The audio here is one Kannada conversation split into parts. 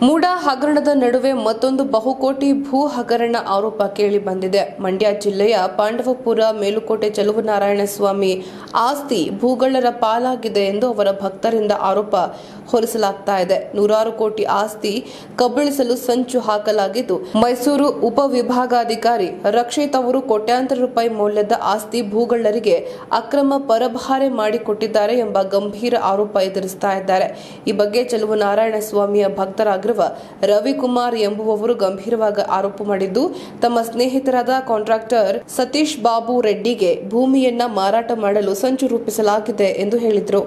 ಮೂಡ ಹಗರಣದ ನಡುವೆ ಮತ್ತೊಂದು ಬಹುಕೋಟಿ ಭೂ ಹಗರಣ ಆರೋಪ ಕೇಳಿ ಬಂದಿದೆ ಮಂಡ್ಯ ಜಿಲ್ಲೆಯ ಪಾಂಡವಪುರ ಮೇಲುಕೋಟೆ ಚಲುವನಾರಾಯಣ ಸ್ವಾಮಿ ಆಸ್ತಿ ಭೂಗಳ್ಳರ ಪಾಲಾಗಿದೆ ಎಂದು ಅವರ ಭಕ್ತರಿಂದ ಆರೋಪ ಹೊರಿಸಲಾಗ್ತಾ ಇದೆ ನೂರಾರು ಕೋಟಿ ಆಸ್ತಿ ಕಬಳಿಸಲು ಸಂಚು ಹಾಕಲಾಗಿದ್ದು ಮೈಸೂರು ಉಪವಿಭಾಗಾಧಿಕಾರಿ ರಕ್ಷಿತ್ ಅವರು ಕೋಟ್ಯಾಂತರ ರೂಪಾಯಿ ಮೌಲ್ಯದ ಆಸ್ತಿ ಭೂಗಳ್ಳರಿಗೆ ಅಕ್ರಮ ಪರಭಾರೆ ಮಾಡಿಕೊಟ್ಟಿದ್ದಾರೆ ಎಂಬ ಗಂಭೀರ ಆರೋಪ ಎದುರಿಸ್ತಾ ಇದ್ದಾರೆ ಈ ಬಗ್ಗೆ ಚೆಲುವನಾರಾಯಣ ಸ್ವಾಮಿಯ ಭಕ್ತರಾಗಿರುವ ರವಿಕುಮಾರ್ ಎಂಬುವವರು ಗಂಭೀರವಾಗಿ ಆರೋಪ ಮಾಡಿದ್ದು ತಮ್ಮ ಸ್ನೇಹಿತರಾದ ಕಾಂಟ್ರಾಕ್ಟರ್ ಸತೀಶ್ ಬಾಬು ರೆಡ್ಡಿಗೆ ಭೂಮಿಯನ್ನ ಮಾರಾಟ ಮಾಡಲು ಸಂಚು ರೂಪಿಸಲಾಗಿದೆ ಎಂದು ಹೇಳಿದರು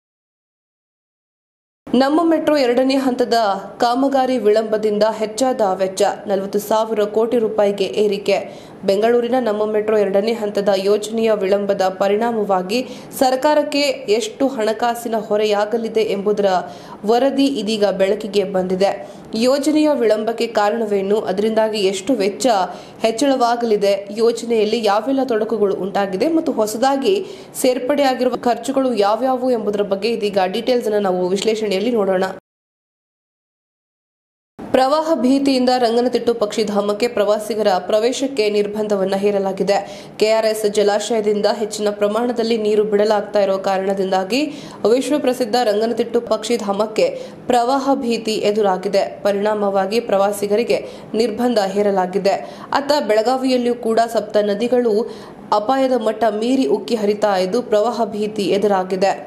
ನಮ್ಮ ಮೆಟ್ರೋ ಎರಡನೇ ಹಂತದ ಕಾಮಗಾರಿ ವಿಳಂಬದಿಂದ ಹೆಚ್ಚಾದ ವೆಚ್ಚ ನಲವತ್ತು ಸಾವಿರ ಕೋಟಿ ರೂಪಾಯಿಗೆ ಏರಿಕೆ ಬೆಂಗಳೂರಿನ ನಮ್ಮ ಮೆಟ್ರೋ ಎರಡನೇ ಹಂತದ ಯೋಜನೆಯ ವಿಳಂಬದ ಪರಿಣಾಮವಾಗಿ ಸರ್ಕಾರಕ್ಕೆ ಎಷ್ಟು ಹಣಕಾಸಿನ ಹೊರೆಯಾಗಲಿದೆ ಎಂಬುದರ ವರದಿ ಇದೀಗ ಬೆಳಕಿಗೆ ಬಂದಿದೆ ಯೋಜನೆಯ ವಿಳಂಬಕ್ಕೆ ಕಾರಣವೇನು ಅದರಿಂದಾಗಿ ಎಷ್ಟು ವೆಚ್ಚ ಹೆಚ್ಚಳವಾಗಲಿದೆ ಯೋಜನೆಯಲ್ಲಿ ಯಾವೆಲ್ಲ ತೊಡಕುಗಳು ಉಂಟಾಗಿದೆ ಮತ್ತು ಹೊಸದಾಗಿ ಸೇರ್ಪಡೆಯಾಗಿರುವ ಖರ್ಚುಗಳು ಯಾವ್ಯಾವು ಎಂಬುದರ ಬಗ್ಗೆ ಇದೀಗ ಡೀಟೇಲ್ಸ್ ಅನ್ನು ನಾವು ವಿಶ್ಲೇಷಣೆಯಲ್ಲಿ ನೋಡೋಣ ಪ್ರವಾಹ ಭೀತಿಯಿಂದ ರಂಗನತಿಟ್ಟು ಪಕ್ಷಿಧಾಮಕ್ಕೆ ಪ್ರವಾಸಿಗರ ಪ್ರವೇಶಕ್ಕೆ ನಿರ್ಬಂಧವನ್ನು ಹೇರಲಾಗಿದೆ ಕೆಆರ್ಎಸ್ ಜಲಾಶಯದಿಂದ ಹೆಚ್ಚಿನ ಪ್ರಮಾಣದಲ್ಲಿ ನೀರು ಬಿಡಲಾಗ್ತಾ ಇರೋ ಕಾರಣದಿಂದಾಗಿ ವಿಶ್ವ ಪ್ರಸಿದ್ಧ ರಂಗನತಿಟ್ಟು ಪಕ್ಷಿಧಾಮಕ್ಕೆ ಪ್ರವಾಹ ಭೀತಿ ಎದುರಾಗಿದೆ ಪರಿಣಾಮವಾಗಿ ಪ್ರವಾಸಿಗರಿಗೆ ನಿರ್ಬಂಧ ಹೇರಲಾಗಿದೆ ಅತ್ತ ಬೆಳಗಾವಿಯಲ್ಲಿಯೂ ಕೂಡ ಸಪ್ತ ನದಿಗಳು ಅಪಾಯದ ಮಟ್ಟ ಮೀರಿ ಉಕ್ಕಿ ಹರಿತಾ ಇದ್ದು ಪ್ರವಾಹ ಭೀತಿ ಎದುರಾಗಿದೆ